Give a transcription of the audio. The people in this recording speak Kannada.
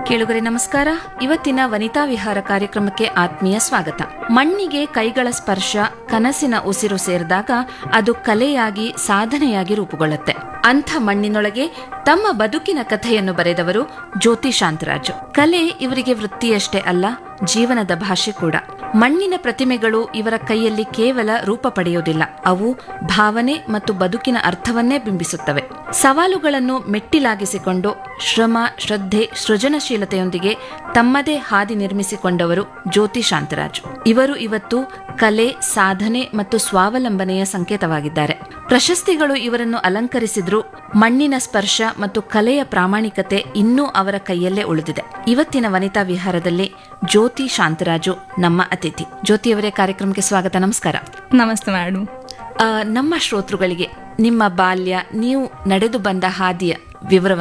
ಕೇಳುಗರೆ ನಮಸ್ಕಾರ ಇವತ್ತಿನ ವನಿತಾ ವಿಹಾರ ಕಾರ್ಯಕ್ರಮಕ್ಕೆ ಆತ್ಮೀಯ ಸ್ವಾಗತ ಮಣ್ಣಿಗೆ ಕೈಗಳ ಸ್ಪರ್ಶ ಕನಸಿನ ಉಸಿರು ಸೇರಿದಾಗ ಅದು ಕಲೆಯಾಗಿ ಸಾಧನೆಯಾಗಿ ರೂಪುಗೊಳ್ಳುತ್ತೆ ಅಂಥ ಮಣ್ಣಿನೊಳಗೆ ತಮ್ಮ ಬದುಕಿನ ಕಥೆಯನ್ನು ಬರೆದವರು ಜ್ಯೋತಿ ಶಾಂತರಾಜು ಕಲೆ ಇವರಿಗೆ ವೃತ್ತಿಯಷ್ಟೇ ಅಲ್ಲ ಜೀವನದ ಭಾಷೆ ಕೂಡ ಮಣ್ಣಿನ ಪ್ರತಿಮೆಗಳು ಇವರ ಕೈಯಲ್ಲಿ ಕೇವಲ ರೂಪ ಪಡೆಯುವುದಿಲ್ಲ ಅವು ಭಾವನೆ ಮತ್ತು ಬದುಕಿನ ಅರ್ಥವನ್ನೇ ಬಿಂಬಿಸುತ್ತವೆ ಸವಾಲುಗಳನ್ನು ಮೆಟ್ಟಿಲಾಗಿಸಿಕೊಂಡು ಶ್ರಮ ಶ್ರದ್ಧೆ ಸೃಜನಶೀಲತೆಯೊಂದಿಗೆ ತಮ್ಮದೇ ಹಾದಿ ನಿರ್ಮಿಸಿಕೊಂಡವರು ಜ್ಯೋತಿ ಶಾಂತರಾಜು ಇವರು ಇವತ್ತು ಕಲೆ ಸಾಧನೆ ಮತ್ತು ಸ್ವಾವಲಂಬನೆಯ ಸಂಕೇತವಾಗಿದ್ದಾರೆ ಪ್ರಶಸ್ತಿಗಳು ಇವರನ್ನು ಅಲಂಕರಿಸಿದ್ರು ಮಣ್ಣಿನ ಸ್ಪರ್ಶ ಮತ್ತು ಕಲೆಯ ಪ್ರಾಮಾಣಿಕತೆ ಇನ್ನೂ ಅವರ ಕೈಯಲ್ಲೇ ಉಳಿದಿದೆ ಇವತ್ತಿನ ವನಿತಾ ವಿಹಾರದಲ್ಲಿ ಜ್ಯೋತಿ ಶಾಂತರಾಜು ನಮ್ಮ ಅತಿಥಿ ಜ್ಯೋತಿಯವರೇ ಕಾರ್ಯಕ್ರಮಕ್ಕೆ ಸ್ವಾಗತ ನಮಸ್ಕಾರ ನಮಸ್ತೆ ಮೇಡಮ್ ಆ, ನಮ್ಮ ಶ್ರೋತೃಗಳಿಗೆ ನಿಮ್ಮ ಬಾಲ್ಯ ನೀವು ನಡೆದು ಬಂದ ಹಾದಿಯ ವಿವರವನ್ನು